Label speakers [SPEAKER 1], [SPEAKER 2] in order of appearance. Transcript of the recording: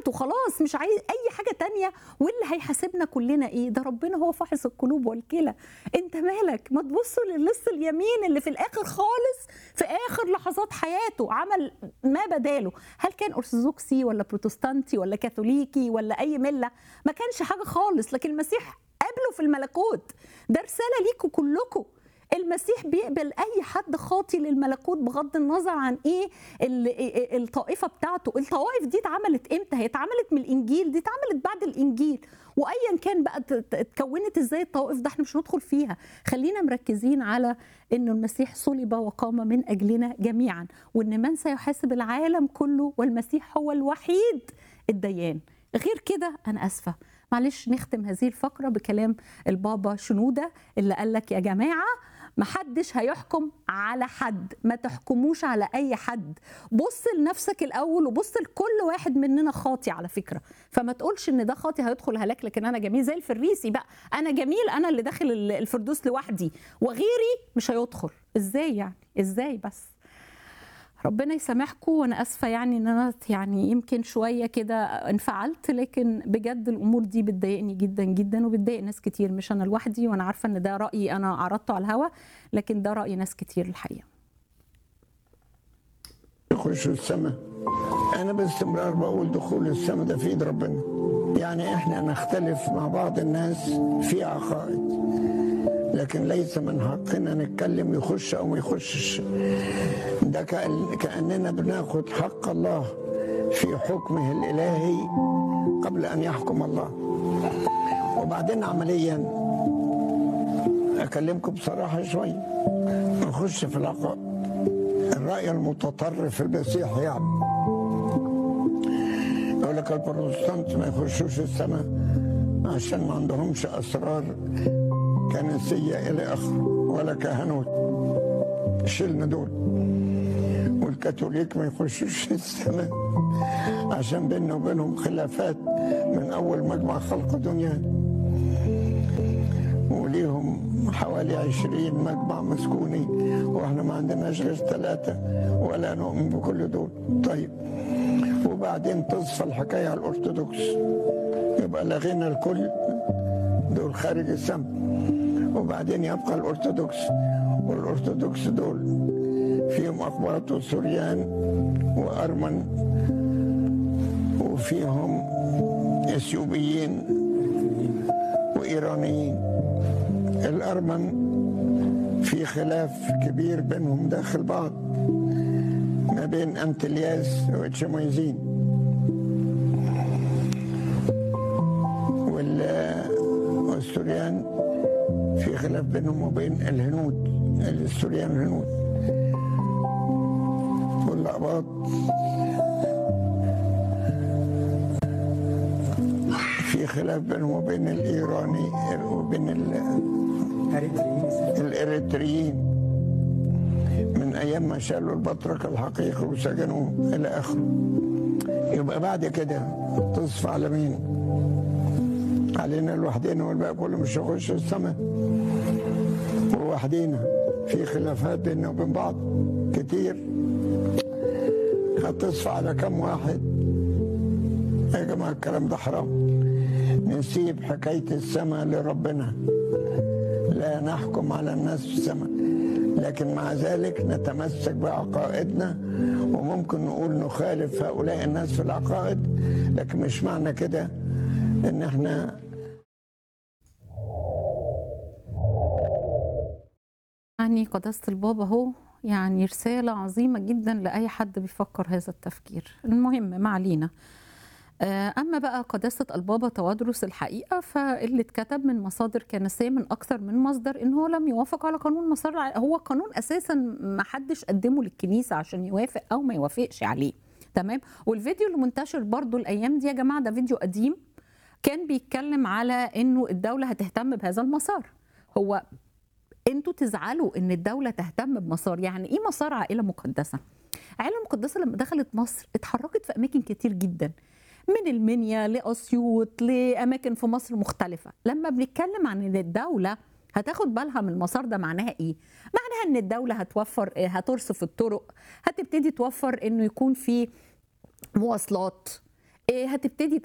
[SPEAKER 1] مت وخلاص مش عايز اي حاجه تانية واللي هيحاسبنا كلنا ايه ده ربنا هو فاحص القلوب والكلى انت مالك ما تبصوا للص اليمين اللي في الاخر خالص في اخر لحظات حياته عمل ما بداله هل كان ارثوذكسي ولا بروتستانتي ولا كاثوليكي ولا اي مله ما كانش حاجه خالص لكن المسيح قابله في الملكوت ده رساله ليكم كلكم المسيح بيقبل اي حد خاطي للملكوت بغض النظر عن ايه ال- الطائفه بتاعته الطوائف دي اتعملت امتى هي اتعملت من الانجيل دي اتعملت بعد الانجيل وايا كان بقى ت- ت- اتكونت ازاي الطوائف ده احنا مش هندخل فيها خلينا مركزين على انه المسيح صلب وقام من اجلنا جميعا وان من سيحاسب العالم كله والمسيح هو الوحيد الديان غير كده انا اسفه معلش نختم هذه الفقره بكلام البابا شنوده اللي قال لك يا جماعه محدش هيحكم على حد ما تحكموش على اي حد بص لنفسك الاول وبص لكل واحد مننا خاطي على فكره فما تقولش ان ده خاطي هيدخل هلاك لكن انا جميل زي الفريسي بقى انا جميل انا اللي داخل الفردوس لوحدي وغيري مش هيدخل ازاي يعني ازاي بس ربنا يسامحكم وانا اسفه يعني ان انا يعني يمكن شويه كده انفعلت لكن بجد الامور دي بتضايقني جدا جدا وبتضايق ناس كتير مش انا لوحدي وانا عارفه ان ده رايي انا عرضته على الهوا لكن ده راي ناس كتير الحقيقه
[SPEAKER 2] يخشوا السماء انا باستمرار بقول دخول السماء ده في ايد ربنا يعني احنا نختلف مع بعض الناس في عقائد لكن ليس من حقنا نتكلم يخش او ما يخشش ده كأن كاننا بناخد حق الله في حكمه الالهي قبل ان يحكم الله وبعدين عمليا اكلمكم بصراحه شويه نخش في العقائد الرأي المتطرف المسيحي يعني يقول لك البروتستانت ما يخشوش السماء عشان ما عندهمش أسرار كنسية إلى آخره ولا كهنوت شيلنا دول والكاثوليك ما يخشوش السماء عشان بيننا وبينهم خلافات من أول مجمع خلق دنيا وليهم حوالي عشرين مجمع مسكوني واحنا ما عندناش غير ثلاثة ولا نؤمن بكل دول طيب وبعدين تصفى الحكاية على الأرثوذكس يبقى لغينا الكل دول خارج السم وبعدين يبقى الأرثوذكس والأرثوذكس دول فيهم أقباط وسوريان وأرمن وفيهم إثيوبيين وإيرانيين الأرمن في خلاف كبير بينهم داخل بعض ما بين أنتلياس وتشميزين وال- والسوريان في خلاف بينهم وبين الهنود السوريان الهنود والأقباط في خلاف بينهم وبين الإيراني وبين ال- الإريتريين من أيام ما شالوا البطرك الحقيقي وسجنوه إلى آخره يبقى بعد كده تصفى على مين؟ علينا لوحدنا والباقي كله مش هيخش السماء ووحدينا في خلافات بيننا وبين بعض كتير هتصفى على كم واحد يا جماعة الكلام ده حرام نسيب حكاية السماء لربنا لا نحكم على الناس في السماء لكن مع ذلك نتمسك بعقائدنا وممكن نقول نخالف هؤلاء الناس في العقائد لكن مش معنى كده ان احنا
[SPEAKER 1] يعني قداسة البابا هو يعني رسالة عظيمة جدا لأي حد بيفكر هذا التفكير المهم ما علينا آه، أما بقى قداسة البابا توادرس الحقيقة فاللي اتكتب من مصادر كنسية من أكثر من مصدر إن هو لم يوافق على قانون مسار الع- هو قانون أساسا ما حدش قدمه للكنيسة عشان يوافق أو ما يوافقش عليه تمام والفيديو اللي منتشر برضو الأيام دي يا جماعة ده فيديو قديم كان بيتكلم على إنه الدولة هتهتم بهذا المسار هو انتوا تزعلوا ان الدوله تهتم بمسار يعني ايه مسار عائله مقدسه عائله مقدسه لما دخلت مصر اتحركت في اماكن كتير جدا من المنيا لاسيوط لاماكن في مصر مختلفه لما بنتكلم عن ان الدوله هتاخد بالها من المسار ده معناها ايه معناها ان الدوله هتوفر هترصف الطرق هتبتدي توفر انه يكون في مواصلات إيه، هتبتدي